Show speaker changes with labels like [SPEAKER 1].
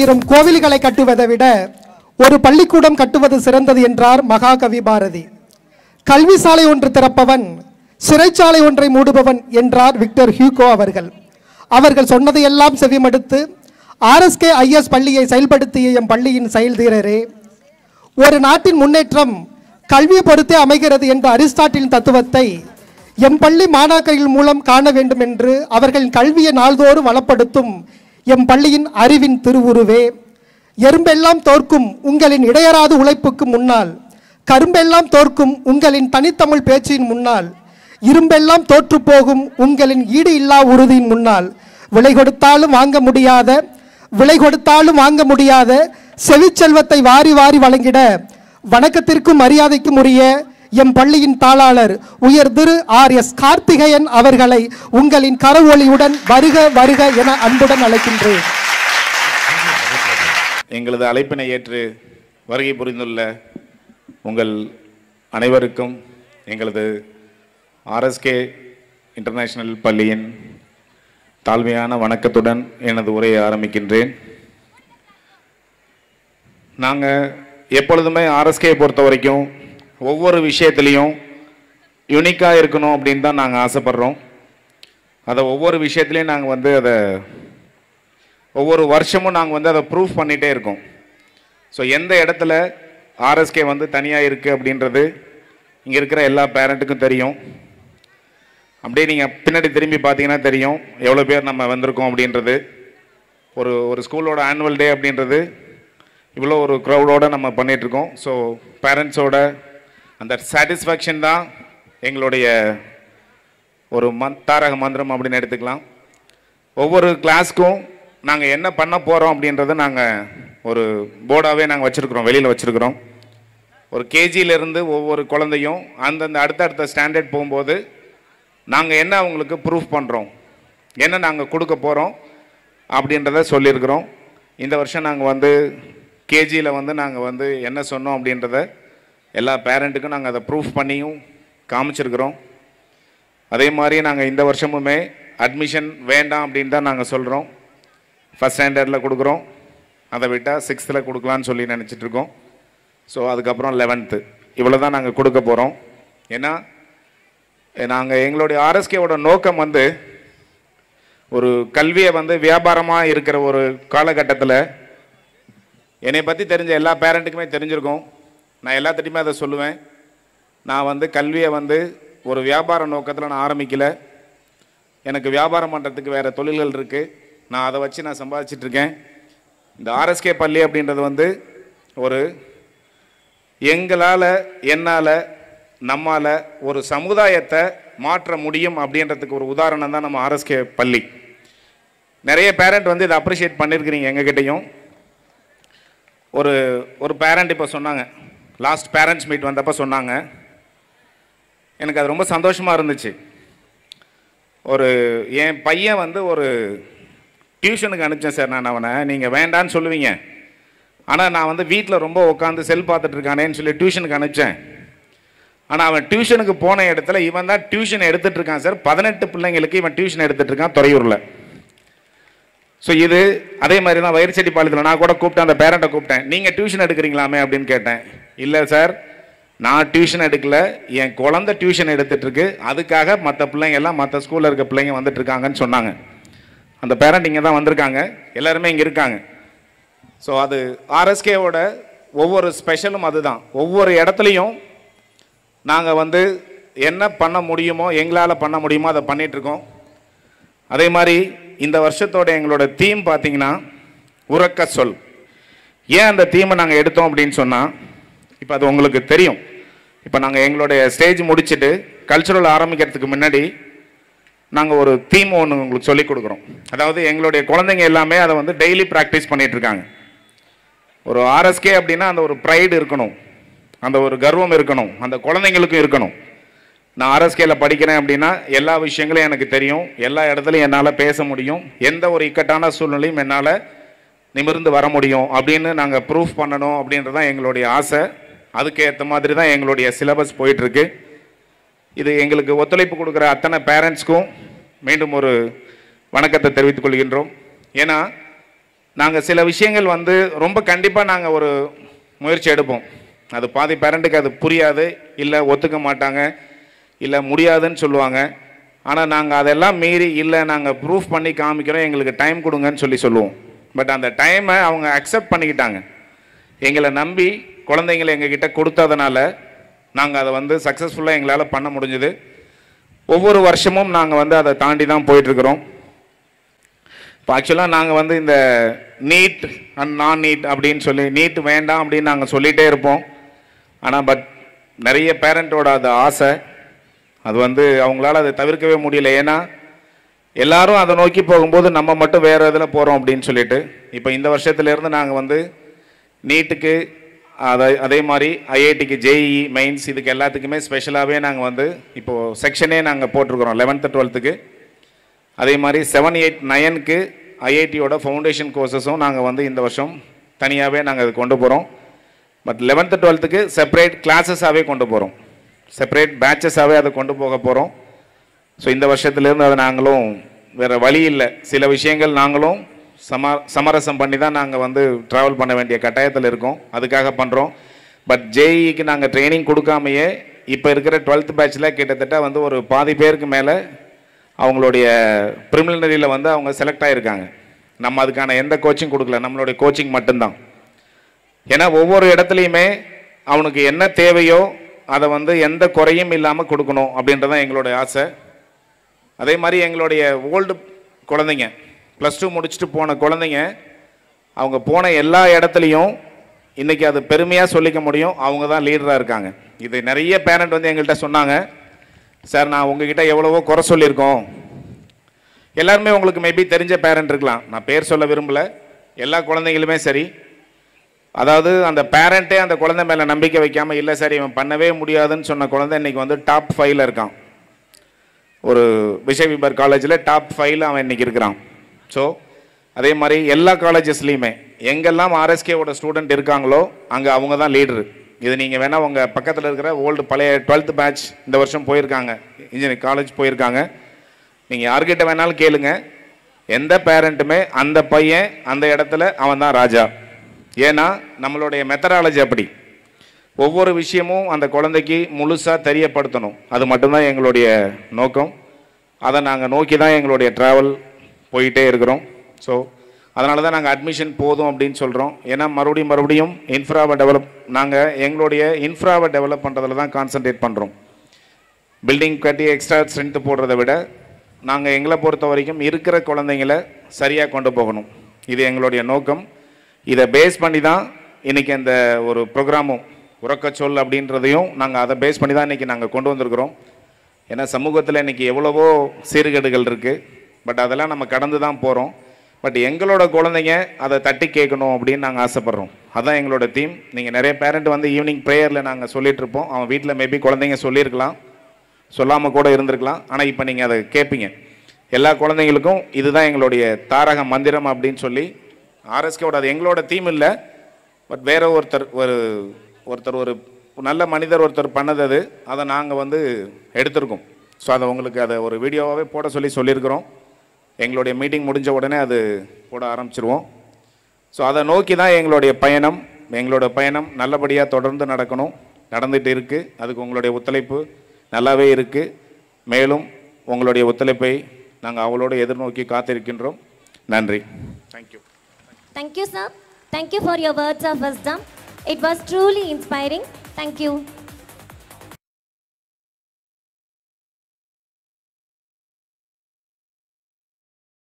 [SPEAKER 1] ஆயிரம் கோவில்களை கட்டுவதை விட ஒரு பள்ளிக்கூடம் கட்டுவது சிறந்தது என்றார் மகாகவி பாரதி கல்வி சாலை ஒன்று திறப்பவன் சிறைச்சாலை ஒன்றை மூடுபவன் என்றார் விக்டர் ஹியூகோ அவர்கள் அவர்கள் சொன்னதையெல்லாம் செவிமடுத்து ஆர்எஸ்கே ஐஎஸ் பள்ளியை செயல்படுத்திய எம் பள்ளியின் செயல்தீரரே ஒரு நாட்டின் முன்னேற்றம் கல்வியை பொறுத்தே அமைகிறது என்ற அரிஸ்டாட்டிலின் தத்துவத்தை எம் பள்ளி மாணாக்கர்கள் மூலம் காண வேண்டும் என்று அவர்களின் கல்வியை நாள்தோறும் வளப்படுத்தும் எம் பள்ளியின் அறிவின் திருவுருவே எறும்பெல்லாம் தோற்கும் உங்களின் இடையறாத உழைப்புக்கு முன்னால் கரும்பெல்லாம் தோற்கும் உங்களின் தனித்தமிழ் பேச்சின் முன்னால் இரும்பெல்லாம் தோற்று போகும் உங்களின் ஈடு இல்லா உறுதியின் முன்னால் விலை கொடுத்தாலும் வாங்க முடியாத விலை கொடுத்தாலும் வாங்க முடியாத செவிச்செல்வத்தை வாரி வாரி வழங்கிட வணக்கத்திற்கும் மரியாதைக்கும் உரிய எம் பள்ளியின் தாளாளர் உயர் திரு ஆர் எஸ் கார்த்திகேயன் அவர்களை உங்களின் கரவொலியுடன் வருக வருக என அன்புடன் அழைக்கின்றேன்
[SPEAKER 2] எங்களது அழைப்பினை ஏற்று வருகை புரிந்துள்ள உங்கள் அனைவருக்கும் எங்களது ஆர்எஸ்கே இன்டர்நேஷனல் பள்ளியின் தாழ்மையான வணக்கத்துடன் எனது உரையை ஆரம்பிக்கின்றேன் நாங்கள் எப்பொழுதுமே ஆர்எஸ்கே பொறுத்த வரைக்கும் ஒவ்வொரு விஷயத்துலேயும் யூனிக்காக இருக்கணும் அப்படின்னு தான் நாங்கள் ஆசைப்படுறோம் அதை ஒவ்வொரு விஷயத்துலையும் நாங்கள் வந்து அதை ஒவ்வொரு வருஷமும் நாங்கள் வந்து அதை ப்ரூஃப் பண்ணிகிட்டே இருக்கோம் ஸோ எந்த இடத்துல ஆர்எஸ்கே வந்து தனியாக இருக்குது அப்படின்றது இங்கே இருக்கிற எல்லா பேரண்ட்டுக்கும் தெரியும் அப்படியே நீங்கள் பின்னாடி திரும்பி பார்த்தீங்கன்னா தெரியும் எவ்வளோ பேர் நம்ம வந்திருக்கோம் அப்படின்றது ஒரு ஒரு ஸ்கூலோட ஆனுவல் டே அப்படின்றது இவ்வளோ ஒரு க்ரௌடோட நம்ம பண்ணிகிட்ருக்கோம் ஸோ பேரண்ட்ஸோட அந்த சாட்டிஸ்ஃபேக்ஷன் தான் எங்களுடைய ஒரு மந் தாரக மந்திரம் அப்படின்னு எடுத்துக்கலாம் ஒவ்வொரு கிளாஸ்க்கும் நாங்கள் என்ன பண்ண போகிறோம் அப்படின்றத நாங்கள் ஒரு போர்டாகவே நாங்கள் வச்சுருக்குறோம் வெளியில் வச்சுருக்குறோம் ஒரு கேஜியிலேருந்து ஒவ்வொரு குழந்தையும் அந்தந்த அடுத்தடுத்த ஸ்டாண்டர்ட் போகும்போது நாங்கள் என்ன அவங்களுக்கு ப்ரூஃப் பண்ணுறோம் என்ன நாங்கள் கொடுக்க போகிறோம் அப்படின்றத சொல்லியிருக்கிறோம் இந்த வருஷம் நாங்கள் வந்து கேஜியில் வந்து நாங்கள் வந்து என்ன சொன்னோம் அப்படின்றத எல்லா பேரண்ட்டுக்கும் நாங்கள் அதை ப்ரூஃப் பண்ணியும் காமிச்சிருக்கிறோம் அதே மாதிரி நாங்கள் இந்த வருஷமுமே அட்மிஷன் வேண்டாம் அப்படின்னு தான் நாங்கள் சொல்கிறோம் ஃபஸ்ட் ஸ்டாண்டர்டில் கொடுக்குறோம் அதை விட்டால் சிக்ஸ்த்தில் கொடுக்கலான்னு சொல்லி நினச்சிட்டு இருக்கோம் ஸோ அதுக்கப்புறம் லெவன்த்து இவ்வளோ தான் நாங்கள் கொடுக்க போகிறோம் ஏன்னா நாங்கள் எங்களுடைய ஆர்எஸ்கேவோட நோக்கம் வந்து ஒரு கல்வியை வந்து வியாபாரமாக இருக்கிற ஒரு காலகட்டத்தில் என்னை பற்றி தெரிஞ்ச எல்லா பேரண்ட்டுக்குமே தெரிஞ்சிருக்கும் நான் எல்லாத்திட்டையுமே அதை சொல்லுவேன் நான் வந்து கல்வியை வந்து ஒரு வியாபார நோக்கத்தில் நான் ஆரம்பிக்கல எனக்கு வியாபாரம் பண்ணுறதுக்கு வேறு தொழில்கள் இருக்குது நான் அதை வச்சு நான் சம்பாதிச்சிட்டு இருக்கேன் இந்த ஆர்எஸ்கே பள்ளி அப்படின்றது வந்து ஒரு எங்களால் என்னால் நம்மால் ஒரு சமுதாயத்தை மாற்ற முடியும் அப்படின்றதுக்கு ஒரு உதாரணம் தான் நம்ம ஆர்எஸ்கே பள்ளி நிறைய பேரண்ட் வந்து இதை அப்ரிஷியேட் பண்ணியிருக்கிறீங்க எங்ககிட்டயும் ஒரு ஒரு பேரண்ட் இப்போ சொன்னாங்க லாஸ்ட் பேரண்ட்ஸ் மீட் வந்தப்போ சொன்னாங்க எனக்கு அது ரொம்ப சந்தோஷமாக இருந்துச்சு ஒரு என் பையன் வந்து ஒரு டியூஷனுக்கு அனுப்பிச்சேன் சார் நான் அவனை நீங்கள் வேண்டான்னு சொல்லுவீங்க ஆனால் நான் வந்து வீட்டில் ரொம்ப உட்காந்து செல் பார்த்துட்டு இருக்கானேன்னு சொல்லி டியூஷனுக்கு அனுப்பிச்சேன் ஆனால் அவன் டியூஷனுக்கு போன இடத்துல இவன் தான் டியூஷன் எடுத்துட்டு இருக்கான் சார் பதினெட்டு பிள்ளைங்களுக்கு இவன் டியூஷன் எடுத்துட்டு இருக்கான் துறையூரில் ஸோ இது அதே மாதிரி தான் வயிறுச்செட்டிப்பாளையத்தில் நான் கூட கூப்பிட்டேன் அந்த பேரண்ட்டை கூப்பிட்டேன் நீங்கள் டியூஷன் எடுக்கிறீங்களாமே அப்படின்னு கேட்டேன் இல்லை சார் நான் டியூஷன் எடுக்கல என் குழந்தை டியூஷன் எடுத்துட்டு இருக்கு அதுக்காக மற்ற பிள்ளைங்க எல்லாம் மற்ற ஸ்கூலில் இருக்க பிள்ளைங்க வந்துட்டு இருக்காங்கன்னு சொன்னாங்க அந்த பேரண்ட் இங்கே தான் வந்திருக்காங்க எல்லாருமே இங்கே இருக்காங்க ஸோ அது ஆர்எஸ்கேவோட ஒவ்வொரு ஸ்பெஷலும் அதுதான் ஒவ்வொரு இடத்துலையும் நாங்கள் வந்து என்ன பண்ண முடியுமோ எங்களால் பண்ண முடியுமோ அதை பண்ணிட்டு இருக்கோம் அதே மாதிரி இந்த வருஷத்தோட எங்களோட தீம் பார்த்தீங்கன்னா உறக்க சொல் ஏன் அந்த தீமை நாங்கள் எடுத்தோம் அப்படின்னு சொன்னால் இப்போ அது உங்களுக்கு தெரியும் இப்போ நாங்கள் எங்களுடைய ஸ்டேஜ் முடிச்சுட்டு கல்ச்சுரல் ஆரம்பிக்கிறதுக்கு முன்னாடி நாங்கள் ஒரு தீம் ஒன்று உங்களுக்கு சொல்லிக் கொடுக்குறோம் அதாவது எங்களுடைய குழந்தைங்க எல்லாமே அதை வந்து டெய்லி ப்ராக்டிஸ் பண்ணிட்டு இருக்காங்க ஒரு ஆர்எஸ்கே அப்படின்னா அந்த ஒரு ப்ரைடு இருக்கணும் அந்த ஒரு கர்வம் இருக்கணும் அந்த குழந்தைங்களுக்கும் இருக்கணும் நான் ஆர்எஸ்கேல படிக்கிறேன் அப்படின்னா எல்லா விஷயங்களும் எனக்கு தெரியும் எல்லா இடத்துலையும் என்னால் பேச முடியும் எந்த ஒரு இக்கட்டான சூழ்நிலையும் என்னால் நிமிர்ந்து வர முடியும் அப்படின்னு நாங்கள் ப்ரூஃப் பண்ணணும் அப்படின்றது தான் எங்களுடைய ஆசை அதுக்கு ஏற்ற மாதிரி தான் எங்களுடைய சிலபஸ் போயிட்டுருக்கு இது எங்களுக்கு ஒத்துழைப்பு கொடுக்குற அத்தனை பேரண்ட்ஸ்க்கும் மீண்டும் ஒரு வணக்கத்தை தெரிவித்துக் கொள்கின்றோம் ஏன்னா நாங்கள் சில விஷயங்கள் வந்து ரொம்ப கண்டிப்பாக நாங்கள் ஒரு முயற்சி எடுப்போம் அது பாதி பேரண்ட்டுக்கு அது புரியாது இல்லை ஒத்துக்க மாட்டாங்க இல்லை முடியாதுன்னு சொல்லுவாங்க ஆனால் நாங்கள் அதெல்லாம் மீறி இல்லை நாங்கள் ப்ரூஃப் பண்ணி காமிக்கிறோம் எங்களுக்கு டைம் கொடுங்கன்னு சொல்லி சொல்லுவோம் பட் அந்த டைமை அவங்க அக்செப்ட் பண்ணிக்கிட்டாங்க எங்களை நம்பி குழந்தைங்களை எங்ககிட்ட கொடுத்ததுனால நாங்கள் அதை வந்து சக்ஸஸ்ஃபுல்லாக எங்களால் பண்ண முடிஞ்சுது ஒவ்வொரு வருஷமும் நாங்கள் வந்து அதை தாண்டி தான் போயிட்டுருக்குறோம் இப்போ ஆக்சுவலாக நாங்கள் வந்து இந்த நீட் அண்ட் நான் நீட் அப்படின்னு சொல்லி நீட் வேண்டாம் அப்படின்னு நாங்கள் சொல்லிகிட்டே இருப்போம் ஆனால் பட் நிறைய பேரண்ட்டோட அது ஆசை அது வந்து அவங்களால அதை தவிர்க்கவே முடியல ஏன்னா எல்லாரும் அதை நோக்கி போகும்போது நம்ம மட்டும் வேறு இதில் போகிறோம் அப்படின்னு சொல்லிட்டு இப்போ இந்த வருஷத்துலேருந்து நாங்கள் வந்து நீட்டுக்கு அதை அதே மாதிரி ஐஐடிக்கு ஜேஇ மெயின்ஸ் இதுக்கு எல்லாத்துக்குமே ஸ்பெஷலாகவே நாங்கள் வந்து இப்போது செக்ஷனே நாங்கள் போட்டிருக்கிறோம் லெவன்த்து டுவெல்த்துக்கு அதே மாதிரி செவன் எயிட் நைனுக்கு ஐஐடியோட ஃபவுண்டேஷன் கோர்சஸும் நாங்கள் வந்து இந்த வருஷம் தனியாகவே நாங்கள் அது கொண்டு போகிறோம் பட் லெவன்த்து டுவெல்த்துக்கு செப்பரேட் கிளாஸஸாகவே கொண்டு போகிறோம் செப்பரேட் பேட்சஸாகவே அதை கொண்டு போக போகிறோம் ஸோ இந்த வருஷத்துலேருந்து அதை நாங்களும் வேறு வழி இல்லை சில விஷயங்கள் நாங்களும் சம சமரசம் பண்ணி தான் நாங்கள் வந்து ட்ராவல் பண்ண வேண்டிய கட்டாயத்தில் இருக்கோம் அதுக்காக பண்ணுறோம் பட் ஜேஇக்கு நாங்கள் ட்ரைனிங் கொடுக்காமையே இப்போ இருக்கிற டுவெல்த் பேட்சில் கிட்டத்தட்ட வந்து ஒரு பாதி பேருக்கு மேலே அவங்களுடைய ப்ரிமிலினரியில் வந்து அவங்க செலக்ட் ஆகிருக்காங்க நம்ம அதுக்கான எந்த கோச்சிங் கொடுக்கல நம்மளுடைய கோச்சிங் மட்டும்தான் ஏன்னா ஒவ்வொரு இடத்துலையுமே அவனுக்கு என்ன தேவையோ அதை வந்து எந்த குறையும் இல்லாமல் கொடுக்கணும் அப்படின்றதான் எங்களுடைய ஆசை அதே மாதிரி எங்களுடைய ஓல்டு குழந்தைங்க ப்ளஸ் டூ முடிச்சுட்டு போன குழந்தைங்க அவங்க போன எல்லா இடத்துலையும் இன்றைக்கி அது பெருமையாக சொல்லிக்க முடியும் அவங்க தான் லீடராக இருக்காங்க இது நிறைய பேரண்ட் வந்து எங்கள்கிட்ட சொன்னாங்க சார் நான் உங்ககிட்ட எவ்வளவோ குறை சொல்லியிருக்கோம் எல்லாருமே உங்களுக்கு மேபி தெரிஞ்ச பேரண்ட் இருக்கலாம் நான் பேர் சொல்ல விரும்பல எல்லா குழந்தைங்களுமே சரி அதாவது அந்த பேரண்ட்டே அந்த குழந்தை மேலே நம்பிக்கை வைக்காம இல்லை சார் இவன் பண்ணவே முடியாதுன்னு சொன்ன குழந்தை இன்னைக்கு வந்து டாப் ஃபைவ்ல இருக்கான் ஒரு விஷய் விபர் காலேஜில் டாப் ஃபைவ்ல அவன் இன்னைக்கு இருக்கிறான் ஸோ அதே மாதிரி எல்லா காலேஜஸ்லையுமே எங்கெல்லாம் ஆர்எஸ்கேவோட ஸ்டூடெண்ட் இருக்காங்களோ அங்கே அவங்க தான் லீடரு இது நீங்கள் வேணால் உங்கள் பக்கத்தில் இருக்கிற ஓல்டு பழைய டுவெல்த் பேட்ச் இந்த வருஷம் போயிருக்காங்க இன்ஜினியரிங் காலேஜ் போயிருக்காங்க நீங்கள் யார்கிட்ட வேணாலும் கேளுங்க எந்த பேரண்ட்டுமே அந்த பையன் அந்த இடத்துல அவன் தான் ராஜா ஏன்னா நம்மளுடைய மெத்தடாலஜி அப்படி ஒவ்வொரு விஷயமும் அந்த குழந்தைக்கு முழுசாக தெரியப்படுத்தணும் அது மட்டும்தான் எங்களுடைய நோக்கம் அதை நாங்கள் நோக்கி தான் எங்களுடைய ட்ராவல் போயிட்டே இருக்கிறோம் ஸோ அதனால தான் நாங்கள் அட்மிஷன் போதும் அப்படின்னு சொல்கிறோம் ஏன்னா மறுபடியும் மறுபடியும் இன்ஃப்ராவை டெவலப் நாங்கள் எங்களுடைய இன்ஃப்ராவை டெவலப் பண்ணுறதுல தான் கான்சென்ட்ரேட் பண்ணுறோம் பில்டிங் கட்டி எக்ஸ்ட்ரா ஸ்ட்ரென்த்து போடுறதை விட நாங்கள் எங்களை பொறுத்த வரைக்கும் இருக்கிற குழந்தைங்கள சரியாக கொண்டு போகணும் இது எங்களுடைய நோக்கம் இதை பேஸ் பண்ணி தான் இன்றைக்கி அந்த ஒரு ப்ரோக்ராமும் உறக்கச் சொல் அப்படின்றதையும் நாங்கள் அதை பேஸ் பண்ணி தான் இன்றைக்கி நாங்கள் கொண்டு வந்திருக்கிறோம் ஏன்னா சமூகத்தில் இன்றைக்கி எவ்வளவோ சீர்கேடுகள் இருக்குது பட் அதெல்லாம் நம்ம கடந்து தான் போகிறோம் பட் எங்களோட குழந்தைங்க அதை தட்டி கேட்கணும் அப்படின்னு நாங்கள் ஆசைப்பட்றோம் அதான் எங்களோட தீம் நீங்கள் நிறைய பேரண்ட் வந்து ஈவினிங் ப்ரேயரில் நாங்கள் சொல்லிட்டு இருப்போம் அவன் வீட்டில் மேபி குழந்தைங்க சொல்லியிருக்கலாம் சொல்லாமல் கூட இருந்திருக்கலாம் ஆனால் இப்போ நீங்கள் அதை கேட்பீங்க எல்லா குழந்தைங்களுக்கும் இதுதான் எங்களுடைய தாரக மந்திரம் அப்படின்னு சொல்லி ஆர்எஸ்கேவோட அது எங்களோட தீம் இல்லை பட் வேற ஒருத்தர் ஒரு ஒருத்தர் ஒரு நல்ல மனிதர் ஒருத்தர் பண்ணது அது அதை நாங்கள் வந்து எடுத்திருக்கோம் ஸோ அதை உங்களுக்கு அதை ஒரு வீடியோவாகவே போட சொல்லி சொல்லியிருக்கிறோம் எங்களுடைய மீட்டிங் முடிஞ்ச உடனே அது போட ஆரம்பிச்சிருவோம் ஸோ அதை நோக்கி தான் எங்களுடைய பயணம் எங்களோட பயணம் நல்லபடியாக தொடர்ந்து நடக்கணும் நடந்துட்டு இருக்குது அதுக்கு உங்களுடைய ஒத்துழைப்பு நல்லாவே இருக்குது மேலும் உங்களுடைய ஒத்துழைப்பை நாங்கள் அவளோடு எதிர்நோக்கி காத்திருக்கின்றோம் நன்றி thank you
[SPEAKER 3] Thank you, sir. Thank you for your words of wisdom. It was truly inspiring. Thank you.